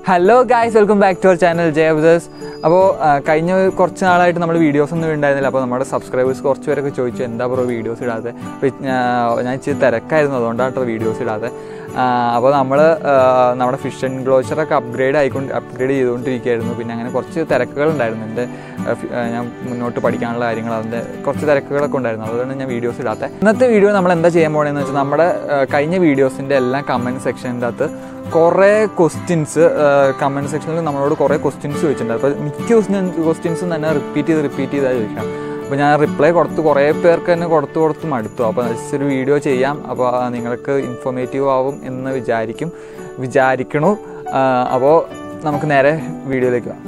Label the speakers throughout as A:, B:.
A: hello guys welcome back to our channel Jaya Brothers അപ്പോൾ കഴിഞ്ഞ കുറച്ച് നാളായിട്ട് നമ്മൾ വീഡിയോസ് ഒന്നും ഉണ്ടായിരുന്നില്ല അപ്പോൾ നമ്മുടെ സബ്സ്ക്രൈബേഴ്സ് കുറച്ച് പേരൊക്കെ ചോദിച്ചു എന്താ ബ്രോ വീഡിയോസ് ഇടാതെ അപ്പോൾ ഞാൻ ഇച്ചിരി തിരക്കായിരുന്നു അതുകൊണ്ടാട്ടോ വീഡിയോസ് ഇടാതെ അപ്പോൾ നമ്മൾ നമ്മുടെ ഫിഷ് ആൻഡ് ഗ്ലോച്ചറൊക്കെ അപ്ഗ്രേഡ് ആയിക്കൊണ്ട് അപ്ഗ്രേഡ് ചെയ്തുകൊണ്ടിരിക്കുകയായിരുന്നു പിന്നെ അങ്ങനെ കുറച്ച് തിരക്കുകളുണ്ടായിരുന്നു എൻ്റെ ആ, ഫി- ആ, ഞാൻ മുന്നോട്ട് പഠിക്കാനുള്ള കാര്യങ്ങൾ അതിൻ്റെ കുറച്ച് തിരക്കുകളൊക്കെ ഉണ്ടായിരുന്നു അതുകൊണ്ട് ഞാൻ വീഡിയോസ് ഇടാത്ത ഇന്നത്തെ വീഡിയോ നമ്മൾ എന്താ ചെയ്യാൻ പോകണമെന്ന് വെച്ചാൽ നമ്മുടെ ആ, കഴിഞ്ഞ വീഡിയോസിൻ്റെ എല്ലാം കമൻറ്റ് സെക്ഷൻ്റെ അകത്ത് കുറേ ക്വസ്റ്റ്യൻസ് കമൻറ്റ് സെക്ഷനിൽ നമ്മളോട് കുറേ ക്വസ്റ്റ്യൻസ് ചോദിച്ചിട്ടുണ്ട് അപ്പോൾ മിക്ക ക്വസ്റ്റ്യൻസും തന്നെ റിപ്പീറ്റ് ചെയ്ത് റിപ്പീറ്റ് ചെയ്താൽ ചോദിക്കാം അപ്പോൾ ഞാൻ റിപ്ലൈ കൊടുത്ത് കുറേ പേർക്ക് തന്നെ കൊടുത്ത് കൊടുത്ത് മടുത്തു അപ്പോൾ ജസ്റ്റ് ഒരു വീഡിയോ ചെയ്യാം അപ്പോൾ ആ, നിങ്ങൾക്ക് ഇൻഫോർമേറ്റീവ് ആവും എന്ന് വിചാരിക്കും വിചാരിക്കണു ആ, അപ്പോൾ നമുക്ക് നേരെ വീഡിയോയിലേക്ക് പോകാം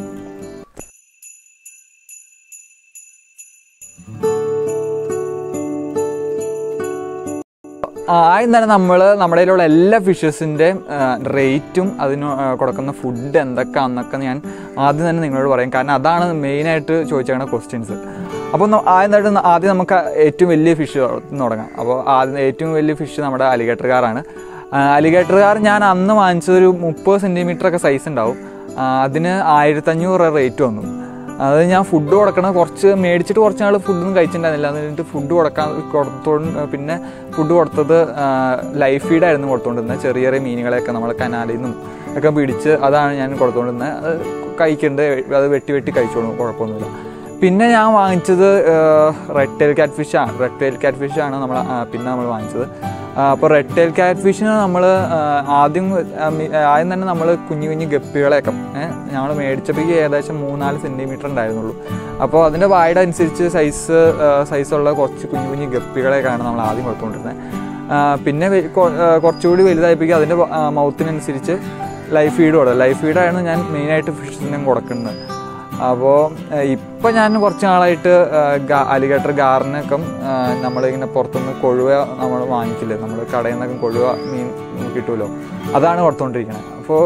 A: ആദ്യം തന്നെ നമ്മൾ നമ്മുടെ കയ്യിലുള്ള എല്ലാ ഫിഷസിൻ്റെയും റേറ്റും അതിന് ആ, കൊടുക്കുന്ന ഫുഡ് എന്തൊക്കെയാണെന്നൊക്കെ ഞാൻ ആദ്യം തന്നെ നിങ്ങളോട് പറയും കാരണം അതാണ് മെയിനായിട്ട് ചോദിച്ചേക്കുന്ന ക്വസ്റ്റ്യൻസ് അപ്പോൾ ന- ആദ്യം തന്നെ ആദ്യം നമുക്ക് ഏറ്റവും വലിയ ഫിഷ് തുടങ്ങാം അപ്പോൾ ആദ്യം ഏറ്റവും വലിയ ഫിഷ് നമ്മുടെ അലിഗേറ്റർ കാറാണ് അലിഗേറ്റർ കാർ ഞാൻ അന്ന് വാങ്ങിച്ചത് ഒരു മുപ്പത് സെൻറ്റിമീറ്റർ ഒക്കെ സൈസ് ഉണ്ടാവും ആ, അതിന് ആയിരത്തഞ്ഞൂറ് റേറ്റ് വന്നു അത് ഞാൻ ഫുഡ് കൊടുക്കണം കുറച്ച് മേടിച്ചിട്ട് കുറച്ച് നാൾ ഫുഡൊന്നും കഴിച്ചിട്ടുണ്ടായിരുന്നില്ല അത് കഴിഞ്ഞിട്ട് ഫുഡ് കൊടുക്കാൻ കൊടുത്തോണ്ട് പിന്നെ ഫുഡ് കൊടുത്തത് ലൈഫ് ഫീഡായിരുന്നു കൊടുത്തുകൊണ്ടിരുന്നത് ചെറിയ ചെറിയ മീനുകളെയൊക്കെ നമ്മൾ കനാലിൽ നിന്നും ഒക്കെ പിടിച്ച് അതാണ് ഞാൻ കൊടുത്തുകൊണ്ടിരുന്നത് അത് കഴിക്കേണ്ടത് അത് വെട്ടി വെട്ടി കഴിച്ചോളും കുഴപ്പമൊന്നുമില്ല പിന്നെ ഞാൻ വാങ്ങിച്ചത് റെഡ് ടെയിൽ കാറ്റ് ഫിഷാണ് റെഡ് ടെയിൽ കാറ്റ് ഫിഷാണ് നമ്മൾ പിന്നെ നമ്മൾ വാങ്ങിച്ചത് അപ്പോൾ റെഡ് ടെയിൽ കാറ്റ് ഫിഷിന് നമ്മൾ ആദ്യം ആ, മി- ആദ്യം തന്നെ നമ്മൾ കുഞ്ഞു കുഞ്ഞു ഗപ്പികളെയൊക്കെ ഞങ്ങൾ മേടിച്ചപ്പോൾ ഏകദേശം മൂന്നാല് സെൻറ്റിമീറ്റർ ഉണ്ടായിരുന്നുള്ളൂ അപ്പോൾ അതിൻ്റെ വായുടെ അനുസരിച്ച് സൈസ് സൈസുള്ള കുറച്ച് കുഞ്ഞു കുഞ്ഞു ഗപ്പികളെയൊക്കെയാണ് നമ്മൾ ആദ്യം കൊടുത്തുകൊണ്ടിരുന്നത് ആ, പിന്നെ വെ- കൊ- ആ, കുറച്ചുകൂടി വലുതായപ്പോഴേക്കും അതിൻ്റെ മൗത്തിനനുസരിച്ച് ലൈഫ് ഫീഡ് കൊടുക്കുക ലൈഫ് ഫീഡാണ് ഞാൻ മെയിനായിട്ട് ഫിഷിനും കൊടുക്കുന്നത് അപ്പോൾ ഇപ്പം ഞാൻ കുറച്ച് നാളായിട്ട് അലിഗേറ്റർ ഗാറിനൊക്കെ നമ്മളിങ്ങനെ പുറത്തുനിന്ന് കൊഴുവ നമ്മൾ വാങ്ങിക്കില്ലേ നമ്മൾ കടയിൽ നിന്നൊക്കെ കൊഴുവ മീൻ കിട്ടുമല്ലോ അതാണ് കൊടുത്തുകൊണ്ടിരിക്കുന്നത് അപ്പോൾ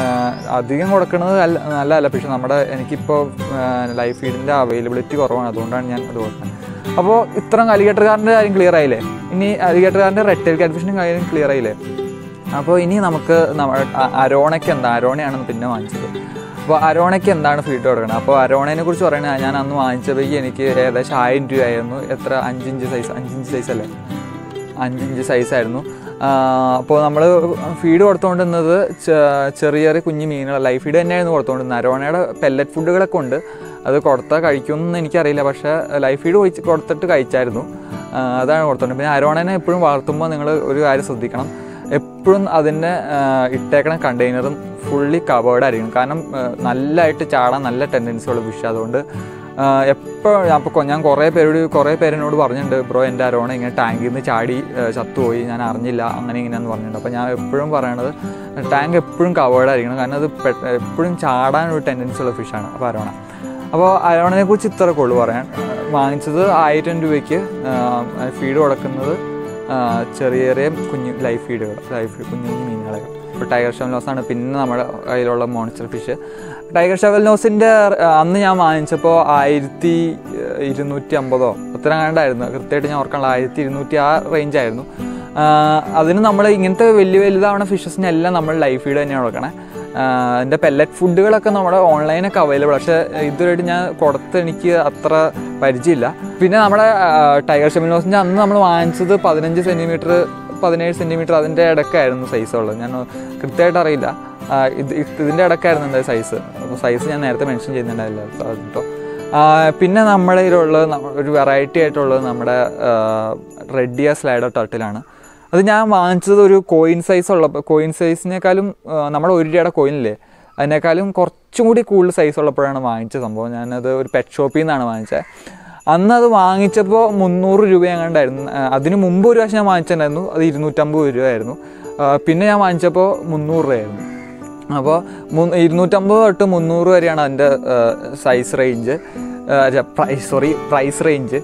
A: അധികം കൊടുക്കുന്നത് അല്ല നല്ലതല്ല പക്ഷെ നമ്മുടെ എനിക്കിപ്പോൾ ലൈഫ് ഫീഡിൻ്റെ അവൈലബിലിറ്റി കുറവാണ് അതുകൊണ്ടാണ് ഞാൻ അത് കൊടുക്കുന്നത് അപ്പോൾ ഇത്രയും അലിഗേറ്റർകാരൻ്റെ കാര്യം ക്ലിയർ ആയില്ലേ ഇനി അലിഗേറ്റർകാരൻ്റെ റെറ്റൽ കാറ്റ്ഫിഷിൻ്റെ കാര്യം ക്ലിയർ ആയില്ലേ അപ്പോൾ ഇനി നമുക്ക് നമ്മ അ- അരോണയ്ക്ക് എന്താ അരോണയാണ് പിന്നെ വാങ്ങിച്ചത് അപ്പോൾ അരോണയ്ക്ക് എന്താണ് ഫീഡ് കൊടുക്കണം അപ്പോൾ അരോണയെ കുറിച്ച് പറയുന്നത് ഞാൻ അന്ന് വാങ്ങിച്ചപ്പോഴേക്ക് എനിക്ക് ഏകദേശം ആയിരം രൂപയായിരുന്നു എത്ര അഞ്ചിഞ്ച് സൈസ് അഞ്ചിഞ്ച് സൈസ് അല്ലേ അഞ്ചിഞ്ച് സൈസായിരുന്നു അപ്പോൾ നമ്മൾ ഫീഡ് കൊടുത്തുകൊണ്ടിരുന്നത് ചെ- ചെറിയ ചെറിയ കുഞ്ഞു മീനുകൾ ലൈഫ് ഫീഡ് തന്നെയായിരുന്നു കൊടുത്തുകൊണ്ടിരുന്നത് അരോണയുടെ പെല്ലറ്റ് ഫുഡുകളൊക്കെ ഉണ്ട് അത് കൊടുത്താൽ കഴിക്കുമെന്ന് എനിക്കറിയില്ല പക്ഷേ ലൈഫ് ഫീഡ് കഴിച്ച് കൊടുത്തിട്ട് കഴിച്ചായിരുന്നു ആ, അതാണ് കൊടുത്തോണ്ട് പിന്നെ അരോണനെ എപ്പോഴും വളർത്തുമ്പോൾ നിങ്ങൾ ഒരു കാര്യം ശ്രദ്ധിക്കണം എപ്പോഴും അതിൻ്റെ ഇട്ടേക്കണ കണ്ടെയ്നറും ഫുള്ളി കവേർഡ് ആയിരിക്കണം കാരണം ആ, നല്ലതായിട്ട് ചാടാൻ നല്ല ടെൻഡൻസി ഉള്ള ഫിഷ് അതുകൊണ്ട് എപ്പോൾ അപ്പോൾ ഞാൻ കുറേ പേരോട് കുറേ പേരെന്നോട് പറഞ്ഞിട്ടുണ്ട് ബ്രോ എൻ്റെ അരോണ ഇങ്ങനെ ടാങ്കിൽ നിന്ന് ചാടി ആ, ചത്തുപോയി ഞാൻ അറിഞ്ഞില്ല അങ്ങനെ ഇങ്ങനെയെന്ന് പറഞ്ഞിട്ടുണ്ട് അപ്പോൾ ഞാൻ എപ്പോഴും പറയണത് ടാങ്ക് എപ്പോഴും കവേർഡ് ആയിരിക്കണം കാരണം അത് പെ- എപ്പോഴും ചാടാൻ ഒരു ടെൻഡൻസി ഉള്ള ഫിഷാണ് അപ്പോൾ അരോണ അപ്പോൾ അരോണനെ കുറിച്ച് ഇത്രയൊക്കെ ഉള്ളൂ പറയാൻ വാങ്ങിച്ചത് ആയിരം രൂപയ്ക്ക് ഫീഡ് കൊടുക്കുന്നത് ആ, ചെറിയ ചെറിയ കുഞ്ഞു ലൈഫ് ഫീഡുകൾ ലൈഫ് കുഞ്ഞു കുഞ്ഞു മീനുകളൊക്കെ ഇപ്പോൾ ടൈഗർ ഷവൽ ആണ് പിന്നെ നമ്മുടെ കയ്യിലുള്ള മോൺസ്റ്റർ ഫിഷ് ടൈഗർ ഷവൽ നോസിൻ്റെ അന്ന് ഞാൻ വാങ്ങിച്ചപ്പോൾ ആയിരത്തി ഇരുന്നൂറ്റി അമ്പതോ അത്ര കണ്ടായിരുന്നു കൃത്യമായിട്ട് ഞാൻ ഓർക്കാനുള്ള ആയിരത്തി ഇരുന്നൂറ്റി ആ റേഞ്ചായിരുന്നു അതിന് നമ്മൾ ഇങ്ങനത്തെ വലിയ വലുതാവണ ഫിഷസിനെല്ലാം നമ്മൾ ലൈഫ് ഫീഡ് തന്നെയാണ് കൊടുക്കണേ എൻ്റെ പെല്ലറ്റ് ഫുഡുകളൊക്കെ നമ്മുടെ ഓൺലൈനൊക്കെ അവൈലബിൾ പക്ഷേ ഇതുവരെയായിട്ട് ഞാൻ കൊടുത്ത് എനിക്ക് അത്ര പരിചയമില്ല പിന്നെ നമ്മുടെ ടൈഗർ ഷെമിനോസിൻ്റെ അന്ന് നമ്മൾ വാങ്ങിച്ചത് പതിനഞ്ച് സെൻറ്റിമീറ്റർ പതിനേഴ് സെൻറ്റിമീറ്റർ അതിൻ്റെ ഇടയ്ക്കായിരുന്നു സൈസ് ഉള്ളത് ഞാൻ കൃത്യമായിട്ട് അറിയില്ല ആ, ഇത് ഇത് ഇതിൻ്റെ ഇടയ്ക്കായിരുന്നു എൻ്റെ സൈസ് അപ്പോൾ സൈസ് ഞാൻ നേരത്തെ മെൻഷൻ ചെയ്യുന്നുണ്ടായില്ല കേട്ടോ ആ, പിന്നെ നമ്മുടെ കയ്യിലുള്ള നമ്മ- ഒരു വെറൈറ്റി ആയിട്ടുള്ളത് നമ്മുടെ റെഡിയ സ്ലൈഡർ ടർട്ടിലാണ് അത് ഞാൻ വാങ്ങിച്ചത് ഒരു കോയിൻ സൈസ് ഉള്ള കോയിൻ സൈസിനേക്കാളും ആ, നമ്മുടെ ഒരു രൂപയുടെ കോയിനില്ലേ അതിനേക്കാളും കുറച്ചും കൂടി കൂടുതൽ സൈസ് ഉള്ളപ്പോഴാണ് വാങ്ങിച്ച സംഭവം ഞാനത് ഒരു പെറ്റ് ഷോപ്പിൽ നിന്നാണ് വാങ്ങിച്ചത് അന്ന് അത് വാങ്ങിച്ചപ്പോൾ മുന്നൂറ് രൂപ എങ്ങാണ്ടായിരുന്നു ആ, അതിന് മുമ്പ് ഒരു പ്രാവശ്യം ഞാൻ വാങ്ങിച്ചിട്ടുണ്ടായിരുന്നു അത് ഇരുന്നൂറ്റമ്പത് രൂപയായിരുന്നു ആ, പിന്നെ ഞാൻ വാങ്ങിച്ചപ്പോൾ മുന്നൂറ് രൂപയായിരുന്നു അപ്പോൾ മു- ഇരുന്നൂറ്റമ്പത് തൊട്ട് മുന്നൂറ് വരെയാണ് അതിൻ്റെ size range price sorry price range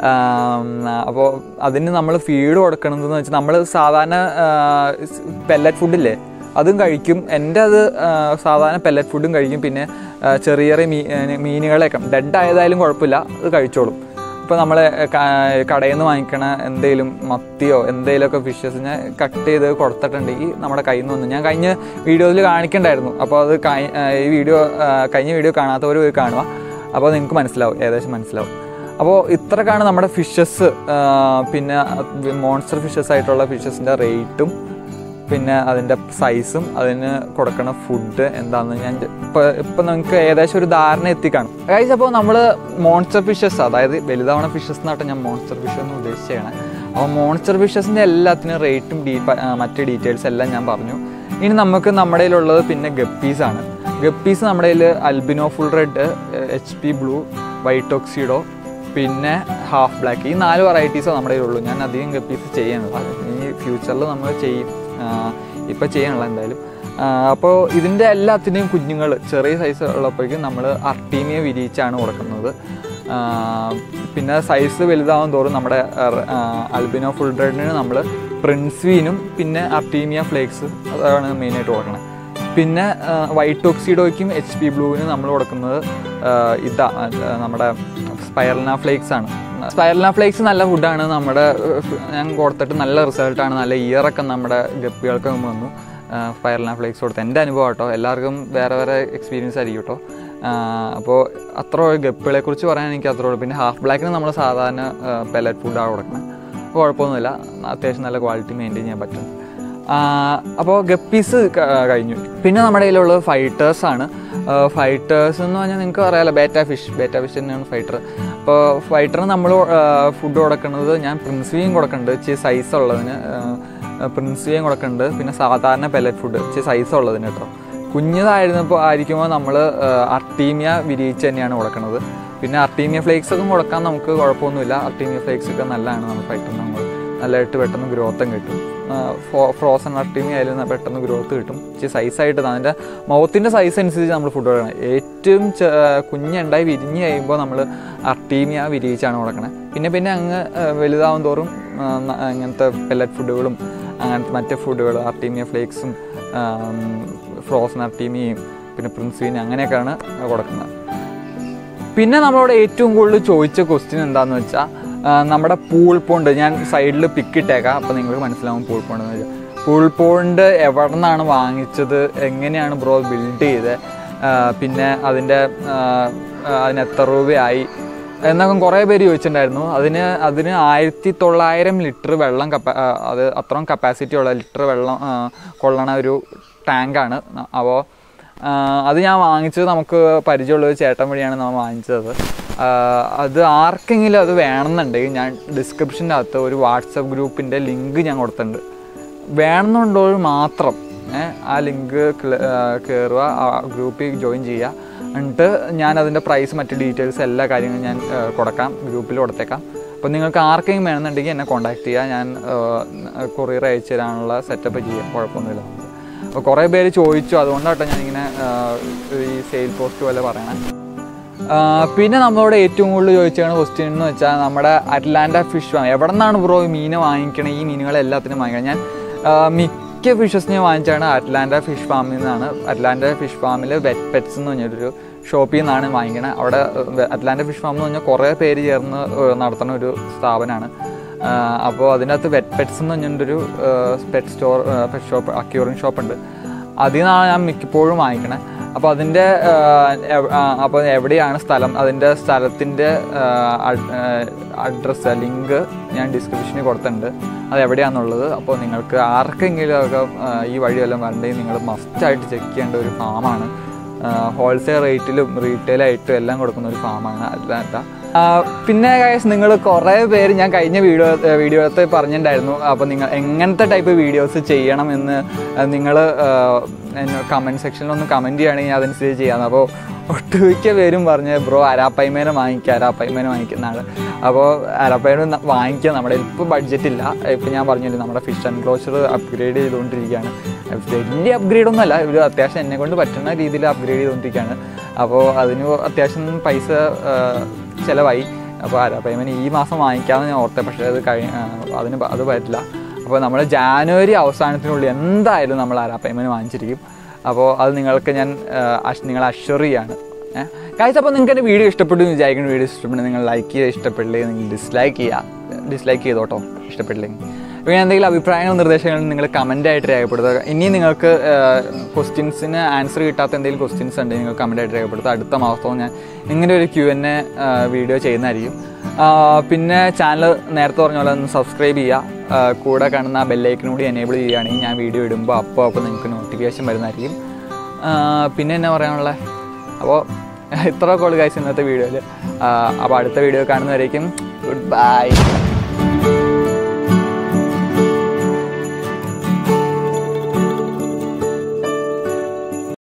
A: അപ്പോൾ അതിന് നമ്മൾ ഫീഡ് കൊടുക്കണമെന്ന് വെച്ചാൽ നമ്മൾ സാധാരണ പെല്ലറ്റ് ഫുഡില്ലേ അതും കഴിക്കും എൻ്റെ അത് ആ, സാധാരണ പെല്ലറ്റ് ഫുഡും കഴിക്കും പിന്നെ ആ, ചെറിയ ചെറിയ മീ മീനുകളെയൊക്കെ ഡെഡ് ആയതായാലും കുഴപ്പമില്ല അത് കഴിച്ചോളും ഇപ്പോൾ നമ്മൾ കടയിൽ നിന്ന് വാങ്ങിക്കണ എന്തെങ്കിലും മത്തിയോ എന്തെങ്കിലുമൊക്കെ ഫിഷസിനെ കട്ട് ചെയ്ത് കൊടുത്തിട്ടുണ്ടെങ്കിൽ നമ്മുടെ കയ്യിൽ നിന്ന് വന്നു ഞാൻ കഴിഞ്ഞ വീഡിയോയിൽ കാണിക്കണ്ടായിരുന്നു അപ്പോൾ അത് കഴി- ആ, ഈ വീഡിയോ ആ, കഴിഞ്ഞ വീഡിയോ കാണാത്തവർ പോയി കാണുക അപ്പോൾ നിങ്ങൾക്ക് മനസ്സിലാവും ഏകദേശം മനസ്സിലാവും അപ്പോൾ ഇത്രക്കാണ് നമ്മുടെ ഫിഷസ് പിന്നെ മോൺസ്റ്റർ ഫിഷസ് ആയിട്ടുള്ള ഫിഷസിൻ്റെ റേറ്റും പിന്നെ അതിൻ്റെ സൈസും അതിന് കൊടുക്കണ ഫുഡ് എന്താണെന്ന് ഞാൻ ഇപ്പോൾ ഇപ്പം നിങ്ങൾക്ക് ഏകദേശം ഒരു ധാരണ എത്തിക്കാണും ഗൈസ് അപ്പോൾ നമ്മൾ മോൺസ്റ്റർ ഫിഷസ് അതായത് വലുതാവണ ഫിഷസ് എന്നാട്ടെ ഞാൻ മോൺസ്റ്റർ ഫിഷ് എന്ന് ഉദ്ദേശിച്ചാണ് അപ്പോൾ മോൺസ്റ്റർ ഫിഷസിൻ്റെ എല്ലാത്തിനും റേറ്റും ഡീ പ- ആ, മറ്റ് ഡീറ്റെയിൽസ് എല്ലാം ഞാൻ പറഞ്ഞു ഇനി നമുക്ക് നമ്മുടെ കയ്യിലുള്ളത് പിന്നെ ഗപ്പീസാണ് ഗപ്പീസ് നമ്മുടെ കയ്യിൽ albino full red H P blue white ഓക്സിഡോ പിന്നെ ഹാഫ് ബ്ലാക്ക് ഈ നാല് വെറൈറ്റീസോ നമ്മുടെ കയ്യിലുള്ളൂ ഞാൻ അധികം ഗപ്പീസ് ചെയ്യുന്നില്ല ഇനി ഫ്യൂച്ചറിൽ നമ്മൾ ചെയ്യും ഇപ്പം ചെയ്യാനുള്ള എന്തായാലും അപ്പോൾ ഇതിൻ്റെ എല്ലാത്തിൻ്റെയും കുഞ്ഞുങ്ങൾ ചെറിയ സൈസ് ഉള്ളപ്പോഴേക്കും നമ്മൾ അർട്ടീമിയ വിരിയിച്ചാണ് കൊടുക്കുന്നത് ആ, പിന്നെ സൈസ് വലുതാവും തോറും നമ്മുടെ അൽബിനോ ഫുൾ റെഡിന് നമ്മൾ പ്രിൻസ്വീനും പിന്നെ അർട്ടീമിയ ഫ്ലേക്സ് അതാണ് മെയിനായിട്ട് കൊടുക്കുന്നത് പിന്നെ വൈറ്റ് ഓക്സിഡോയ്ക്കും എച്ച് പി ബ്ലൂവിനും നമ്മൾ കൊടുക്കുന്നത് ആ, ഇതാ ആ, നമ്മുടെ സ്പൈറലിന ഫ്ലേക്സ് ആണ് സ്പൈറലിന ഫ്ലേക്സ് നല്ല ഫുഡാണ് നമ്മുടെ ഏഹ്, ഞാൻ കൊടുത്തിട്ട് നല്ല റിസൾട്ടാണ് നല്ല ഇയറൊക്കെ നമ്മുടെ ഗപ്പികൾക്ക് വന്നു സ്പൈറലിന ഫ്ലേക്സ് കൊടുത്ത് എൻ്റെ അനുഭവം കേട്ടോ എല്ലാവർക്കും വേറെ വേറെ എക്സ്പീരിയൻസ് ആയിരിക്കും കേട്ടോ അപ്പോൾ അത്ര ഗപ്പികളെ കുറിച്ച് പറയാൻ എനിക്ക് അത്രേ ഉള്ളൂ പിന്നെ ഹാഫ് ബ്ലാക്കിന് നമ്മൾ സാധാരണ പെലറ്റ് ഫുഡാണ് കൊടുക്കുന്നത് അപ്പോൾ കുഴപ്പമൊന്നുമില്ല അത്യാവശ്യം നല്ല ക്വാളിറ്റി മെയിൻറ്റെയിൻ ചെയ്യാൻ പറ്റും അപ്പോൾ ഗപ്പീസ് കഴിഞ്ഞു പിന്നെ നമ്മുടെ കയ്യിലുള്ളത് ഫൈറ്റേഴ്സ് ആണ് ഫൈറ്റേഴ്സ് എന്ന് പറഞ്ഞാൽ നിങ്ങൾക്ക് അറിയാലോ ബേറ്റ ഫിഷ് ബേറ്റ ഫിഷ് തന്നെയാണ് ഫൈറ്റർ അപ്പോൾ ഫൈറ്ററിന് നമ്മൾ ഫുഡ് കൊടുക്കുന്നത് ഞാൻ പ്രിൻസ്വിയും കൊടുക്കുന്നുണ്ട് ഇച്ചിരി സൈസ് ഉള്ളതിന് പ്രിൻസ്വിയും കൊടുക്കുന്നുണ്ട് പിന്നെ സാധാരണ പെലറ്റ് ഫുഡ് ഇച്ചിരി സൈസ് ഉള്ളതിന് കേട്ടോ കുഞ്ഞതായിരുന്നപ്പോൾ ആയിരിക്കുമ്പോൾ നമ്മൾ അർട്ടീമിയ വിരിയിച്ച് തന്നെയാണ് കൊടുക്കുന്നത് പിന്നെ അർട്ടീമിയ ഫ്ലേക്സ് ഒക്കെ കൊടുക്കാൻ നമുക്ക് കുഴപ്പമൊന്നുമില്ല അർട്ടീമിയ ഫ്ലേക്സ് ഒക്കെ നല്ലതാണ് നമ്മൾ ഫൈറ്ററിന് നമ്മൾ നല്ലതായിട്ട് പെട്ടെന്ന് ഗ്രോത്തും കിട്ടും ഫ്രോസൺ അർട്ടീമി ആയാലും പെട്ടെന്ന് ഗ്രോത്ത് കിട്ടും ഇച്ചിരി സൈസായിട്ട് അതിൻ്റെ മൗത്തിൻ്റെ സൈസ് അനുസരിച്ച് നമ്മൾ ഫുഡ് കൊടുക്കണം ഏറ്റവും ചെ- കുഞ്ഞുണ്ടായി വിരിഞ്ഞ് കഴിയുമ്പോൾ നമ്മൾ അർട്ടീമിയ വിരിയിച്ചാണ് കൊടുക്കണത് പിന്നെ പിന്നെ അങ്ങ് ആ, വലുതാവും തോറും ആ, ന- അങ്ങനത്തെ പെല്ലറ്റ് ഫുഡുകളും അങ്ങനത്തെ മറ്റേ ഫുഡുകൾ അർട്ടീമിയ ഫ്ലേക്സും ഫ്രോസൺ അർട്ടീമിയയും പിന്നെ പ്രിൻസുവിന് അങ്ങനെയൊക്കെയാണ് കൊടുക്കുന്നത് പിന്നെ നമ്മളോട് ഏറ്റവും കൂടുതൽ ചോദിച്ച ക്വസ്റ്റ്യൻ എന്താണെന്ന് വെച്ചാൽ നമ്മുടെ പൂൾ പോണ്ട് ഞാൻ സൈഡിൽ പിക്ക് ഇട്ടേക്കാം അപ്പോൾ നിങ്ങൾക്ക് മനസ്സിലാവും പൂൾ പോണ്ട് എന്ന് വെച്ചാൽ പൂൾ പോണ്ട് എവിടെ നിന്നാണ് വാങ്ങിച്ചത് എങ്ങനെയാണ് ബ്രോ ബിൽഡ് ചെയ്തത് ആ, പിന്നെ അതിൻ്റെ ആ, ആ, അതിന് എത്ര രൂപയായി എന്നൊക്കെ കുറേ പേര് ചോദിച്ചിട്ടുണ്ടായിരുന്നു അതിന് അതിന് ആയിരത്തി തൊള്ളായിരം ലിറ്റർ വെള്ളം കപ്പാ ആ, അത് അത്രയും കപ്പാസിറ്റി ഉള്ള ലിറ്റർ വെള്ളം ആ, കൊള്ളണ ഒരു ടാങ്കാണ് അപ്പോൾ ആഹ് അത് ഞാൻ വാങ്ങിച്ചത് നമുക്ക് പരിചയമുള്ള ഒരു ചേട്ടൻ വഴിയാണ് നമ്മൾ വാങ്ങിച്ചത് ആഹ് അത് ആർക്കെങ്കിലും അത് വേണമെന്നുണ്ടെങ്കിൽ ഞാൻ ഡിസ്ക്രിപ്ഷൻ്റെ അകത്ത് ഒരു വാട്സപ്പ് ഗ്രൂപ്പിൻ്റെ ലിങ്ക് ഞാൻ കൊടുത്തിട്ടുണ്ട് വേണമെന്നുള്ളവർ മാത്രം ഏ, ആ ലിങ്ക് കയറുക ആ ഗ്രൂപ്പിൽ ജോയിൻ ചെയ്യുക എന്നിട്ട് ഞാൻ അതിൻ്റെ പ്രൈസ് മറ്റ് ഡീറ്റെയിൽസ് എല്ലാ കാര്യങ്ങളും ഞാൻ ഏഹ്, കൊടുക്കാം ഗ്രൂപ്പിൽ കൊടുത്തേക്കാം അപ്പോൾ നിങ്ങൾക്ക് ആർക്കെങ്കിലും വേണമെന്നുണ്ടെങ്കിൽ എന്നെ കോൺടാക്ട് ചെയ്യുക ഞാൻ കൊറിയർ അയച്ചു തരാനുള്ള സെറ്റപ്പ് ചെയ്യാം കുഴപ്പമൊന്നുമില്ല അപ്പോൾ കുറേ പേര് ചോദിച്ചു അതുകൊണ്ടാട്ടോ ഞാനിങ്ങനെ ആ, ഈ സെയിൽ പോസ്റ്റ് പോലെ പറയണേ ആ, പിന്നെ നമ്മളോട് ഏറ്റവും കൂടുതൽ ചോദിച്ചാണ് ക്വസ്റ്റ്യൻ എന്ന് വെച്ചാൽ നമ്മുടെ അറ്റ്ലാന്റ ഫിഷ് ഫാം എവിടെ നിന്നാണ് ബ്രോ ഈ മീൻ വാങ്ങിക്കണേ ഈ മീനുകളെല്ലാത്തിനും വാങ്ങിക്കണം ഞാൻ ആ, മിക്ക ഫിഷസിനെ വാങ്ങിച്ചാണ് അറ്റ്ലാന്റ ഫിഷ് ഫാമിൽ നിന്നാണ് അറ്റ്ലാന്റ ഫിഷ് ഫാമിൽ വെറ്റ് പെറ്റ്സ് എന്ന് പറഞ്ഞൊരു ഷോപ്പിൽ നിന്നാണ് വാങ്ങിക്കണത് അവിടെ അറ്റ്ലാന്റ ഫിഷ് ഫാം എന്ന് പറഞ്ഞാൽ കുറേ പേര് ചേർന്ന് ഏഹ്, നടത്തുന്ന ഒരു സ്ഥാപനമാണ് അപ്പോൾ അതിനകത്ത് വെറ്റ് പെറ്റ്സ് എന്ന് പറഞ്ഞൊരു പെറ്റ് സ്റ്റോർ പെറ്റ് ഷോപ്പ് അക്യൂറിംഗ് ഷോപ്പ് ഉണ്ട് അതിൽ നിന്നാണ് ഞാൻ മിക്കപ്പോഴും വാങ്ങിക്കണേ അപ്പോൾ അതിൻ്റെ അപ്പോൾ എവിടെയാണ് സ്ഥലം അതിൻ്റെ സ്ഥലത്തിൻ്റെ അഡ്രസ്സ് ലിങ്ക് ഞാൻ ഡിസ്ക്രിപ്ഷനിൽ കൊടുത്തിട്ടുണ്ട് അത് എവിടെയാണെന്നുള്ളത് അപ്പോൾ നിങ്ങൾക്ക് ആർക്കെങ്കിലും ഒക്കെ ആ, ഈ വഴിയെല്ലാം വരണ്ടെങ്കിൽ നിങ്ങൾ മസ്റ്റായിട്ട് ചെക്ക് ചെയ്യേണ്ട ഒരു ഫാമാണ് ഹോൾസെയിൽ റേറ്റിലും റീറ്റെയിലായിട്ടും എല്ലാം കൊടുക്കുന്ന ഒരു ഫാമാണ് അറ്റ്ലാന്റ ആ, പിന്നെ ഗൈസ് നിങ്ങൾ കുറേ പേര് ഞാൻ കഴിഞ്ഞ വീഡിയോ വീഡിയോത്തെ പറഞ്ഞിട്ടുണ്ടായിരുന്നു അപ്പോൾ നിങ്ങൾ എങ്ങനത്തെ ടൈപ്പ് വീഡിയോസ് ചെയ്യണം എന്ന് നിങ്ങൾ കമൻറ്റ് സെക്ഷനിൽ ഒന്ന് കമൻറ്റ് ചെയ്യുകയാണെങ്കിൽ അതനുസരിച്ച് ചെയ്യാം അപ്പോൾ ഒട്ടുമിക്ക പേരും പറഞ്ഞ് ബ്രോ അരാപ്പൈമേനെ വാങ്ങിക്കുക അരാപ്പൈമേനെ വാങ്ങിക്കുന്ന ആൾ അപ്പോൾ അരാപ്പൈമ വാങ്ങിക്കുക നമ്മുടെ ഇപ്പോൾ ബഡ്ജറ്റ് ഇല്ല ഇപ്പോൾ ഞാൻ പറഞ്ഞില്ലേ നമ്മുടെ ഫിഷ് ആൻഡ് ക്ലോച്ചർ അപ്ഗ്രേഡ് ചെയ്തുകൊണ്ടിരിക്കുകയാണ് വലിയ അപ്ഗ്രേഡ് ഒന്നും അല്ല ഒരു അത്യാവശ്യം എന്നെ കൊണ്ട് പറ്റുന്ന രീതിയിൽ അപ്ഗ്രേഡ് ചെയ്തുകൊണ്ടിരിക്കുകയാണ് അപ്പോൾ അതിന് അത്യാവശ്യം പൈസ ആ, ചിലവായി അപ്പോൾ അരാപ്പൈമന് ഈ മാസം വാങ്ങിക്കാമെന്ന് ഞാൻ ഓർത്തേ പക്ഷേ അത് കഴി ആ, അതിന് പ- അത് പറ്റില്ല അപ്പോൾ നമ്മൾ ജാനുവരി അവസാനത്തിനുള്ളിൽ എന്തായാലും നമ്മൾ അരാപ്പൈമന് വാങ്ങിച്ചിരിക്കും അപ്പോൾ അത് നിങ്ങൾക്ക് ഞാൻ ആ, അഷ്- നിങ്ങളെ അഷ്വർ ചെയ്യാണ് കാഴ്ച അപ്പോൾ നിങ്ങൾക്ക് എൻ്റെ വീഡിയോ ഇഷ്ടപ്പെട്ടു എന്ന് വിചാരിക്കുന്ന വീഡിയോ ഇഷ്ടപ്പെട്ടു നിങ്ങൾ ലൈക്ക് ചെയ്യുക ഇഷ്ടപ്പെട്ടില്ലെങ്കിൽ നിങ്ങൾ ഡിസ്ലൈക്ക് ചെയ്യുക ഡിസ്ലൈക്ക് ചെയ്തോട്ടോ ഇഷ്ടപ്പെട്ടില്ലെങ്കിൽ പിന്നെ എന്തെങ്കിലും അഭിപ്രായങ്ങളും നിർദ്ദേശങ്ങളും നിങ്ങൾ കമൻ്റായിട്ട് രേഖപ്പെടുത്തുക ഇനി നിങ്ങൾക്ക് ക്വസ്റ്റ്യൻസിന് ആൻസർ കിട്ടാത്ത എന്തെങ്കിലും ക്വസ്റ്റ്യൻസ് ഉണ്ടെങ്കിൽ നിങ്ങൾ കമൻ്റായിട്ട് രേഖപ്പെടുത്തുക അടുത്ത മാസവും ഞാൻ ഇങ്ങനെ ഒരു ക്യു എൻ എ വീഡിയോ ചെയ്യുന്നതായിരിക്കും ആ, പിന്നെ ചാനൽ നേരത്തെ പറഞ്ഞ പോലെ ഒന്ന് സബ്സ്ക്രൈബ് ചെയ്യുക ആ, കൂടെ കാണുന്ന ആ ബെല്ലൈക്കനും കൂടി എനേബിൾ ചെയ്യുകയാണെങ്കിൽ ഞാൻ വീഡിയോ ഇടുമ്പോൾ അപ്പോൾ അപ്പോൾ നിങ്ങൾക്ക് നോട്ടിഫിക്കേഷൻ വരുന്നതായിരിക്കും ആ, പിന്നെ എന്നാ പറയാനുള്ളത് അപ്പോൾ ഇത്ര കോൾ കാഴ്ച ഇന്നത്തെ വീഡിയോയിൽ അപ്പോൾ അടുത്ത വീഡിയോ കാണുന്നവരേക്കും ഗുഡ് ബൈ